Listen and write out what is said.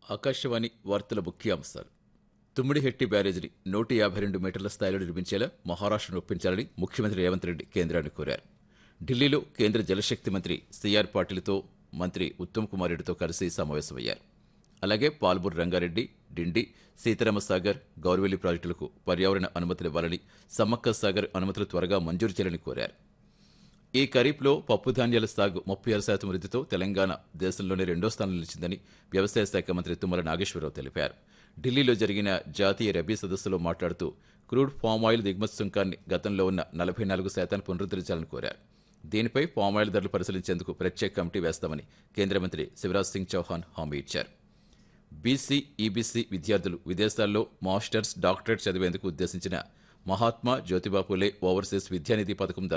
ఆకాశవాణి వార్తల ముఖ్యాంశాలు తుమ్మిడిహెట్టి బ్యారేజీని నూట యాభై రెండు మీటర్ల స్థాయిలో నిర్మించేలా మహారాష్ట్రను ఒప్పించాలని ముఖ్యమంత్రి రేవంత్ రెడ్డి కేంద్రాన్ని కోరారు ఢిల్లీలో కేంద్ర జలశక్తి మంత్రి సిఆర్ పాటిల్తో మంత్రి ఉత్తమ్ కుమార్ రెడ్డితో కలిసి సమావేశమయ్యారు అలాగే పాల్బూర్ రంగారెడ్డి డిండి సీతారామ సాగర్ గౌరవెల్లి ప్రాజెక్టులకు పర్యావరణ అనుమతులివ్వాలని సమ్మక్క సాగర్ అనుమతులు త్వరగా మంజూరు చేయాలని కోరారు ఈ ఖరీఫ్లో పప్పు ధాన్యాల సాగు ముప్పై ఆరు శాతం వృద్ధితో తెలంగాణ దేశంలోనే రెండో స్థానంలో నిలిచిందని వ్యవసాయ శాఖ మంత్రి తుమ్మల నాగేశ్వరరావు తెలిపారు ఢిల్లీలో జరిగిన జాతీయ రబీ సదస్సులో మాట్లాడుతూ క్రూడ్ పామ్ ఆయిల్ దిగుమతి సుంకాన్ని గతంలో ఉన్న నలభై నాలుగు శాతాన్ని పునరుద్ధరించాలని కోరారు దీనిపై పామ్ ఆయిల్ ధరలు పరిశీలించేందుకు ప్రత్యేక కమిటీ వేస్తామని కేంద్ర మంత్రి శివరాజ్ సింగ్ చౌహాన్ హామీ ఇచ్చారు బీసీ ఈబీసీ విద్యార్థులు విదేశాల్లో మాస్టర్స్ డాక్టరేట్ చదివేందుకు ఉద్దేశించిన మహాత్మా జ్యోతిబా ఫులే ఓవర్సీస్ విద్యానిధి పథకం